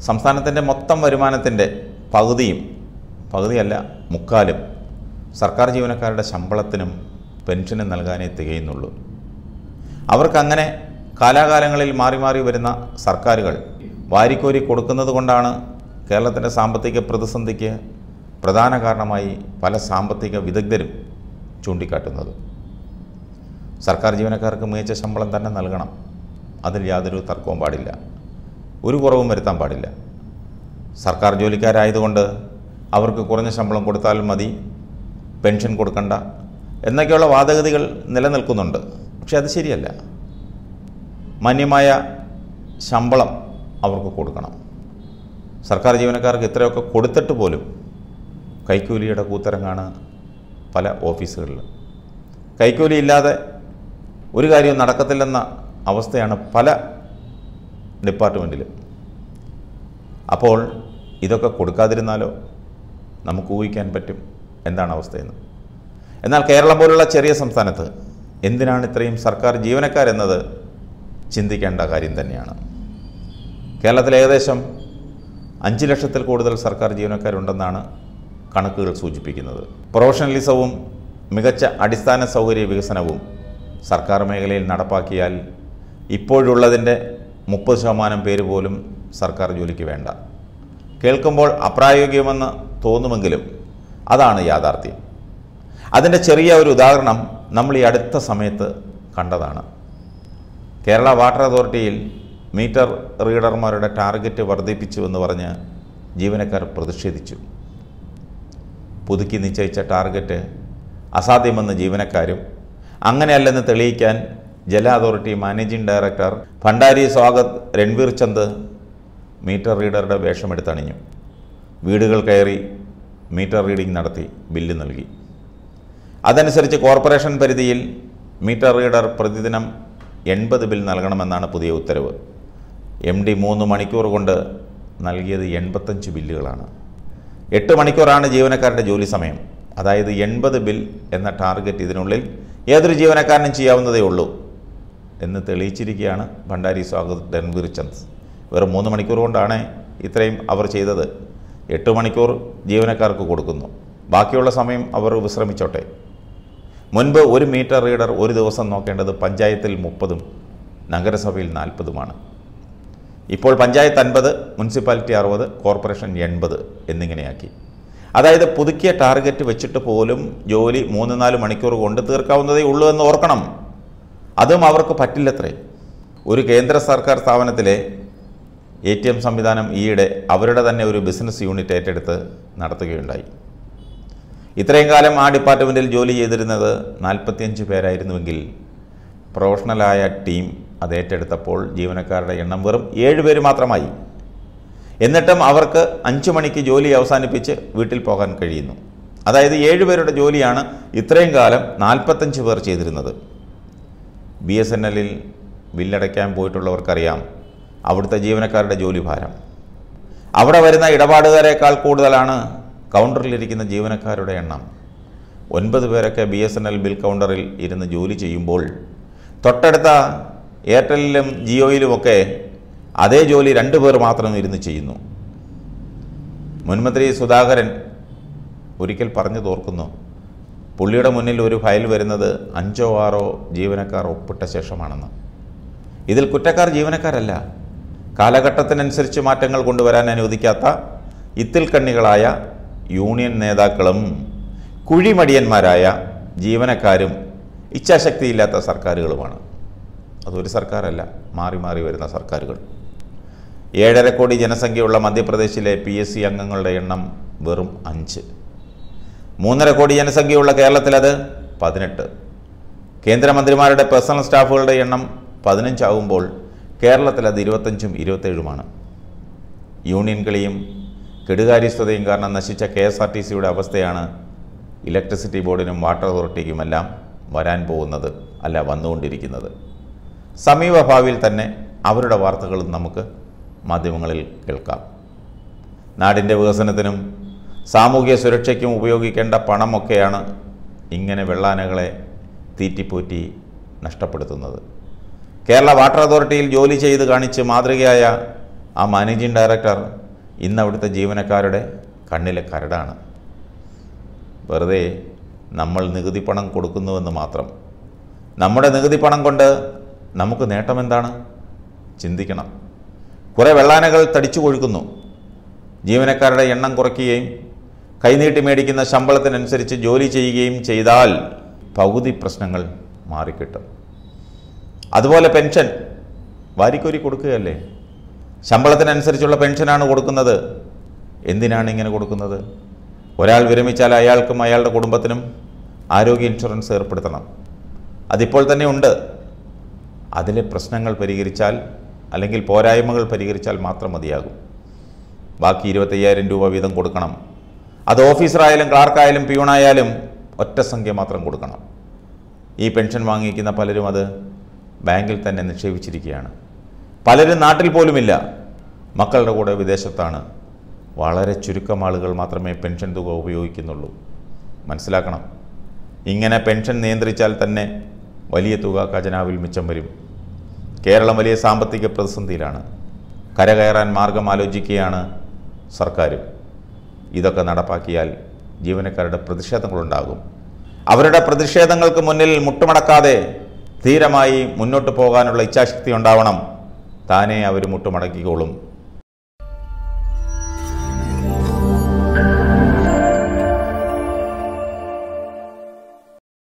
സംസ്ഥാനത്തിൻ്റെ മൊത്തം വരുമാനത്തിൻ്റെ പകുതിയും പകുതിയല്ല മുക്കാലും സർക്കാർ ജീവനക്കാരുടെ ശമ്പളത്തിനും പെൻഷനും നൽകാനേ തികയുന്നുള്ളൂ അവർക്കങ്ങനെ കാലാകാലങ്ങളിൽ മാറി മാറി വരുന്ന സർക്കാരുകൾ വാരിക്കോരി കൊടുക്കുന്നത് കൊണ്ടാണ് കേരളത്തിൻ്റെ സാമ്പത്തിക പ്രതിസന്ധിക്ക് പ്രധാന കാരണമായി പല സാമ്പത്തിക വിദഗ്ധരും ചൂണ്ടിക്കാട്ടുന്നത് സർക്കാർ ജീവനക്കാർക്ക് മികച്ച ശമ്പളം തന്നെ നൽകണം അതിൽ യാതൊരു തർക്കവും പാടില്ല ഒരു കുറവും വരുത്താൻ പാടില്ല സർക്കാർ ജോലിക്കാരായതുകൊണ്ട് അവർക്ക് കുറഞ്ഞ ശമ്പളം കൊടുത്താൽ മതി പെൻഷൻ കൊടുക്കണ്ട എന്നൊക്കെയുള്ള വാദഗതികൾ നിലനിൽക്കുന്നുണ്ട് പക്ഷെ അത് ശരിയല്ല മാന്യമായ ശമ്പളം അവർക്ക് കൊടുക്കണം സർക്കാർ ജീവനക്കാർക്ക് ഇത്രയൊക്കെ കൊടുത്തിട്ട് പോലും കൈക്കൂലിയുടെ കൂത്തരങ്ങാണ് പല ഓഫീസുകളിലും കൈക്കൂലി ഇല്ലാതെ ഒരു കാര്യവും നടക്കത്തില്ലെന്ന അവസ്ഥയാണ് പല ഡിപ്പാർട്ട്മെൻറ്റിലും അപ്പോൾ ഇതൊക്കെ കൊടുക്കാതിരുന്നാലോ നമുക്ക് ഊഹിക്കാൻ പറ്റും എന്താണ് അവസ്ഥയെന്ന് എന്നാൽ കേരളം പോലുള്ള ചെറിയ സംസ്ഥാനത്ത് എന്തിനാണ് ഇത്രയും സർക്കാർ ജീവനക്കാരെന്നത് ചിന്തിക്കേണ്ട കാര്യം തന്നെയാണ് കേരളത്തിൽ ഏകദേശം അഞ്ച് ലക്ഷത്തിൽ കൂടുതൽ സർക്കാർ ജീവനക്കാരുണ്ടെന്നാണ് കണക്കുകൾ സൂചിപ്പിക്കുന്നത് പ്രൊഫഷണലിസവും മികച്ച അടിസ്ഥാന സൗകര്യ വികസനവും സർക്കാർ മേഖലയിൽ നടപ്പാക്കിയാൽ ഇപ്പോഴുള്ളതിൻ്റെ മുപ്പത് ശതമാനം പേര് പോലും സർക്കാർ ജോലിക്ക് വേണ്ട കേൾക്കുമ്പോൾ അപ്രായോഗികമെന്ന് തോന്നുമെങ്കിലും അതാണ് യാഥാർത്ഥ്യം അതിൻ്റെ ചെറിയ ഒരു ഉദാഹരണം നമ്മൾ ഈ അടുത്ത സമയത്ത് കണ്ടതാണ് കേരള വാട്ടർ അതോറിറ്റിയിൽ മീറ്റർ റീഡർമാരുടെ ടാർഗറ്റ് വർദ്ധിപ്പിച്ചു എന്ന് പറഞ്ഞ് ജീവനക്കാർ പ്രതിഷേധിച്ചു പുതുക്കി നിശ്ചയിച്ച ടാർഗറ്റ് അസാധ്യമെന്ന് ജീവനക്കാരും അങ്ങനെയല്ലെന്ന് തെളിയിക്കാൻ ജല authority managing director Bhandari Swagat Ranveer Chand meter റീഡറുടെ വേഷമെടുത്തണിഞ്ഞു വീടുകൾ കയറി മീറ്റർ റീഡിംഗ് നടത്തി ബില്ല് നൽകി അതനുസരിച്ച് കോർപ്പറേഷൻ പരിധിയിൽ മീറ്റർ റീഡർ പ്രതിദിനം എൺപത് ബിൽ നൽകണമെന്നാണ് പുതിയ ഉത്തരവ് എം ഡി മൂന്ന് മണിക്കൂർ കൊണ്ട് നൽകിയത് എൺപത്തഞ്ച് ബില്ലുകളാണ് എട്ട് മണിക്കൂറാണ് ജീവനക്കാരുടെ ജോലി സമയം അതായത് എൺപത് ബിൽ എന്ന ടാർഗറ്റ് ഇതിനുള്ളിൽ ഏതൊരു ജീവനക്കാരനും ചെയ്യാവുന്നതേ ഉള്ളൂ എന്ന് തെളിയിച്ചിരിക്കുകയാണ് ഭണ്ഡാരി സ്വാഗത് രൺവീർ ചന്ദ് വെറും മൂന്ന് മണിക്കൂർ കൊണ്ടാണ് ഇത്രയും അവർ ചെയ്തത് എട്ട് മണിക്കൂർ ജീവനക്കാർക്ക് കൊടുക്കുന്നു ബാക്കിയുള്ള സമയം അവർ വിശ്രമിച്ചോട്ടെ മുൻപ് ഒരു മീറ്റർ റീഡർ ഒരു ദിവസം നോക്കേണ്ടത് പഞ്ചായത്തിൽ മുപ്പതും നഗരസഭയിൽ നാൽപ്പതുമാണ് ഇപ്പോൾ പഞ്ചായത്ത് അൻപത് മുനിസിപ്പാലിറ്റി അറുപത് കോർപ്പറേഷൻ എൺപത് എന്നിങ്ങനെയാക്കി അതായത് പുതുക്കിയ ടാർഗറ്റ് വെച്ചിട്ട് പോലും ജോലി മൂന്ന് നാല് മണിക്കൂർ കൊണ്ട് തീർക്കാവുന്നതേ ഉള്ളൂ എന്ന് ഓർക്കണം അതും അവർക്ക് പറ്റില്ലത്രേ ഒരു കേന്ദ്ര സർക്കാർ സ്ഥാപനത്തിലെ എ ടി എം സംവിധാനം ഈയിടെ അവരുടെ തന്നെ ഒരു ബിസിനസ് യൂണിറ്റ് ഏറ്റെടുത്ത് നടത്തുകയുണ്ടായി ഇത്രയും കാലം ആ ഡിപ്പാർട്ട്മെൻറ്റിൽ ജോലി ചെയ്തിരുന്നത് നാൽപ്പത്തിയഞ്ച് പേരായിരുന്നുവെങ്കിൽ പ്രൊഫഷണലായ ടീം അത് ഏറ്റെടുത്തപ്പോൾ ജീവനക്കാരുടെ എണ്ണം വെറും ഏഴ് പേര് മാത്രമായി എന്നിട്ടും അവർക്ക് അഞ്ച് മണിക്ക് ജോലി അവസാനിപ്പിച്ച് വീട്ടിൽ പോകാൻ കഴിയുന്നു അതായത് ഏഴ് പേരുടെ ജോലിയാണ് ഇത്രയും കാലം നാൽപ്പത്തഞ്ച് പേർ ചെയ്തിരുന്നത് ബി എസ് എൻ എല്ലിൽ ബില്ലടയ്ക്കാൻ പോയിട്ടുള്ളവർക്കറിയാം അവിടുത്തെ ജീവനക്കാരുടെ ജോലി ഭാരം അവിടെ വരുന്ന ഇടപാടുകാരേക്കാൾ കൂടുതലാണ് കൗണ്ടറിലിരിക്കുന്ന ജീവനക്കാരുടെ എണ്ണം ഒൻപത് പേരൊക്കെ B S N L bill കൗണ്ടറിൽ ഇരുന്ന് ജോലി ചെയ്യുമ്പോൾ തൊട്ടടുത്ത എയർടെല്ലിലും ജിയോയിലുമൊക്കെ അതേ ജോലി രണ്ട് പേർ മാത്രം ഇരുന്ന് ചെയ്യുന്നു മുൻമന്ത്രി സുധാകരൻ ഒരിക്കൽ പറഞ്ഞു തോർക്കുന്നു പുള്ളിയുടെ മുന്നിൽ ഒരു ഫയൽ വരുന്നത് അഞ്ചോ ആറോ ജീവനക്കാർ ഒപ്പിട്ട ശേഷമാണെന്ന് ഇതിൽ കുറ്റക്കാർ ജീവനക്കാരല്ല കാലഘട്ടത്തിനനുസരിച്ച് മാറ്റങ്ങൾ കൊണ്ടുവരാൻ അനുവദിക്കാത്ത ഇത്തിൽ കണ്ണികളായ യൂണിയൻ നേതാക്കളും കുഴിമടിയന്മാരായ ജീവനക്കാരും ഇച്ഛാശക്തിയില്ലാത്ത സർക്കാരുകളുമാണ് അതൊരു സർക്കാരല്ല മാറി മാറി വരുന്ന സർക്കാരുകൾ ഏഴര കോടി ജനസംഖ്യയുള്ള മധ്യപ്രദേശിലെ പി എസ് സി അംഗങ്ങളുടെ എണ്ണം വെറും അഞ്ച് മൂന്നര കോടി ജനസംഖ്യയുള്ള കേരളത്തിലത് പതിനെട്ട് കേന്ദ്രമന്ത്രിമാരുടെ പേഴ്സണൽ സ്റ്റാഫുകളുടെ എണ്ണം പതിനഞ്ചാവുമ്പോൾ കേരളത്തിൽ അത് ഇരുപത്തഞ്ചും ഇരുപത്തേഴുമാണ് യൂണിയൻ കളിയും കെടുകാര്യസ്ഥതയും കാരണം നശിച്ച കെ എസ് ആർ ടി സിയുടെ അവസ്ഥയാണ് ഇലക്ട്രിസിറ്റി ബോർഡിനും വാട്ടർ അതോറിറ്റിക്കുമെല്ലാം വരാൻ പോകുന്നത് അല്ല വന്നുകൊണ്ടിരിക്കുന്നത് സമീപഭാവിയിൽ തന്നെ അവരുടെ വാർത്തകളും നമുക്ക് മാധ്യമങ്ങളിൽ കേൾക്കാം നാടിൻ്റെ വികസനത്തിനും സാമൂഹ്യ സുരക്ഷയ്ക്കും ഉപയോഗിക്കേണ്ട പണമൊക്കെയാണ് ഇങ്ങനെ വെള്ളാനകളെ തീറ്റിപ്പോറ്റി നഷ്ടപ്പെടുത്തുന്നത് കേരള വാട്ടർ അതോറിറ്റിയിൽ ജോലി ചെയ്ത് കാണിച്ച് മാതൃകയായ ആ മാനേജിംഗ് ഡയറക്ടർ ഇന്ന് അവിടുത്തെ ജീവനക്കാരുടെ കണ്ണിലെ കരടാണ് വെറുതെ നമ്മൾ നികുതി പണം കൊടുക്കുന്നുവെന്ന് മാത്രം നമ്മുടെ നികുതി പണം കൊണ്ട് നമുക്ക് നേട്ടമെന്താണ് ചിന്തിക്കണം കുറേ വെള്ളാനകൾ തടിച്ചു കൊഴുക്കുന്നു ജീവനക്കാരുടെ എണ്ണം കുറയ്ക്കുകയും കൈനീട്ടി മേടിക്കുന്ന ശമ്പളത്തിനനുസരിച്ച് ജോലി ചെയ്യുകയും ചെയ്താൽ പകുതി പ്രശ്നങ്ങൾ മാറിക്കിട്ടും അതുപോലെ പെൻഷൻ വാരിക്കോരി കൊടുക്കുകയല്ലേ ശമ്പളത്തിനനുസരിച്ചുള്ള പെൻഷനാണ് കൊടുക്കുന്നത് എന്തിനാണ് ഇങ്ങനെ കൊടുക്കുന്നത് ഒരാൾ വിരമിച്ചാൽ അയാൾക്കും അയാളുടെ കുടുംബത്തിനും ആരോഗ്യ ഇൻഷുറൻസ് ഏർപ്പെടുത്തണം അതിപ്പോൾ തന്നെ ഉണ്ട് അതിലെ പ്രശ്നങ്ങൾ പരിഹരിച്ചാൽ അല്ലെങ്കിൽ പോരായ്മകൾ പരിഹരിച്ചാൽ മാത്രം മതിയാകും ബാക്കി ഇരുപത്തയ്യായിരം രൂപ വീതം കൊടുക്കണം അത് ഓഫീസറായാലും ക്ലാർക്കായാലും പ്യൂണായാലും ഒറ്റ സംഖ്യ മാത്രം കൊടുക്കണം ഈ പെൻഷൻ വാങ്ങിക്കുന്ന പലരും അത് ബാങ്കിൽ തന്നെ നിക്ഷേപിച്ചിരിക്കുകയാണ് പലരും നാട്ടിൽ പോലുമില്ല മക്കളുടെ കൂടെ വിദേശത്താണ് വളരെ ചുരുക്കം ആളുകൾ മാത്രമേ പെൻഷൻ തുക ഉപയോഗിക്കുന്നുള്ളൂ മനസ്സിലാക്കണം ഇങ്ങനെ പെൻഷൻ നിയന്ത്രിച്ചാൽ തന്നെ വലിയ തുക ഖജനാവിൽ മിച്ചം വരും കേരളം വലിയ സാമ്പത്തിക പ്രതിസന്ധിയിലാണ് കരകയറാൻ മാർഗം ആലോചിക്കുകയാണ് സർക്കാരും ഇതൊക്കെ നടപ്പാക്കിയാൽ ജീവനക്കാരുടെ പ്രതിഷേധങ്ങളുണ്ടാകും അവരുടെ പ്രതിഷേധങ്ങൾക്ക് മുന്നിൽ മുട്ടുമടക്കാതെ ധീരമായി മുന്നോട്ട് പോകാനുള്ള ഇച്ഛാശക്തി ഉണ്ടാവണം താനേ അവർ മുട്ടുമടക്കിക്കോളും